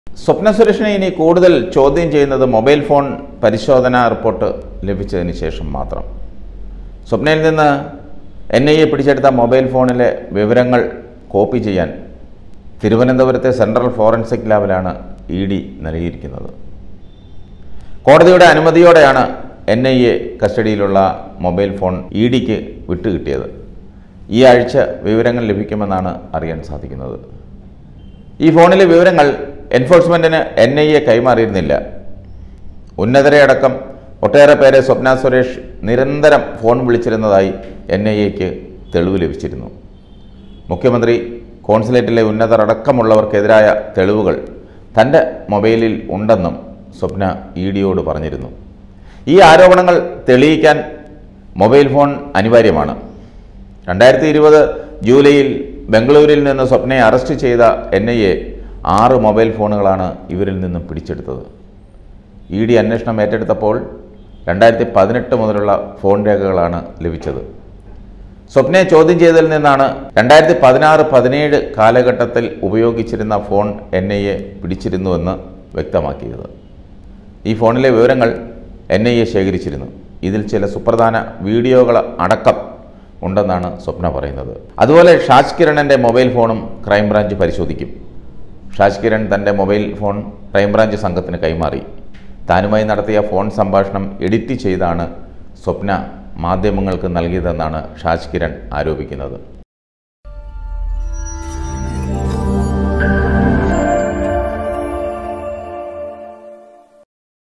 സ്വപ്ന സുരേഷിനെ ഇനി കൂടുതൽ ചോദ്യം ചെയ്യുന്നത് മൊബൈൽ ഫോൺ പരിശോധനാ റിപ്പോർട്ട് ലഭിച്ചതിന് ശേഷം മാത്രം സ്വപ്നയിൽ നിന്ന് എൻ ഐ എ പിടിച്ചെടുത്ത മൊബൈൽ ഫോണിലെ വിവരങ്ങൾ കോപ്പി ചെയ്യാൻ തിരുവനന്തപുരത്തെ സെൻട്രൽ ഫോറൻസിക് ലാബിലാണ് ഇ ഡി നൽകിയിരിക്കുന്നത് കോടതിയുടെ അനുമതിയോടെയാണ് എൻ ഐ എ കസ്റ്റഡിയിലുള്ള മൊബൈൽ ഫോൺ ഇ ഡിക്ക് വിട്ടുകിട്ടിയത് ഈ ആഴ്ച വിവരങ്ങൾ ലഭിക്കുമെന്നാണ് അറിയാൻ സാധിക്കുന്നത് ഈ ഫോണിലെ വിവരങ്ങൾ എൻഫോഴ്സ്മെൻറ്റിന് എൻ ഐ എ കൈമാറിയിരുന്നില്ല ഉന്നതരെ അടക്കം ഒട്ടേറെ പേരെ സ്വപ്ന സുരേഷ് നിരന്തരം ഫോൺ വിളിച്ചിരുന്നതായി എൻ ഐ എക്ക് തെളിവ് ലഭിച്ചിരുന്നു മുഖ്യമന്ത്രി കോൺസുലേറ്റിലെ ഉന്നതർ അടക്കമുള്ളവർക്കെതിരായ തെളിവുകൾ തൻ്റെ മൊബൈലിൽ ഉണ്ടെന്നും സ്വപ്ന ഇ ഡിയോട് പറഞ്ഞിരുന്നു ഈ ആരോപണങ്ങൾ തെളിയിക്കാൻ മൊബൈൽ ഫോൺ അനിവാര്യമാണ് രണ്ടായിരത്തി ഇരുപത് ജൂലൈയിൽ ബംഗളൂരിൽ നിന്ന് സ്വപ്നയെ അറസ്റ്റ് ചെയ്ത എൻ ഐ എ ആറ് മൊബൈൽ ഫോണുകളാണ് ഇവരിൽ നിന്നും പിടിച്ചെടുത്തത് ഇ ഡി അന്വേഷണം ഏറ്റെടുത്തപ്പോൾ രണ്ടായിരത്തി പതിനെട്ട് മുതലുള്ള ഫോൺ രേഖകളാണ് ലഭിച്ചത് സ്വപ്നയെ ചോദ്യം ചെയ്തതിൽ നിന്നാണ് രണ്ടായിരത്തി പതിനാറ് പതിനേഴ് കാലഘട്ടത്തിൽ ഉപയോഗിച്ചിരുന്ന ഫോൺ എൻ ഐ എ പിടിച്ചിരുന്നുവെന്ന് വ്യക്തമാക്കിയത് ഈ ഫോണിലെ വിവരങ്ങൾ എൻ ഐ എ ശേഖരിച്ചിരുന്നു ഇതിൽ ചില സുപ്രധാന വീഡിയോകൾ അടക്കം ഉണ്ടെന്നാണ് സ്വപ്ന പറയുന്നത് അതുപോലെ ഷാജ് കിരണൻ്റെ മൊബൈൽ ഫോണും ക്രൈംബ്രാഞ്ച് പരിശോധിക്കും ഷാജ് കിരൺ തൻ്റെ മൊബൈൽ ഫോൺ ക്രൈംബ്രാഞ്ച് സംഘത്തിന് കൈമാറി താനുമായി നടത്തിയ ഫോൺ സംഭാഷണം എഡിറ്റ് ചെയ്താണ് സ്വപ്ന മാധ്യമങ്ങൾക്ക് നൽകിയതെന്നാണ് ഷാജ് കിരൺ ആരോപിക്കുന്നത്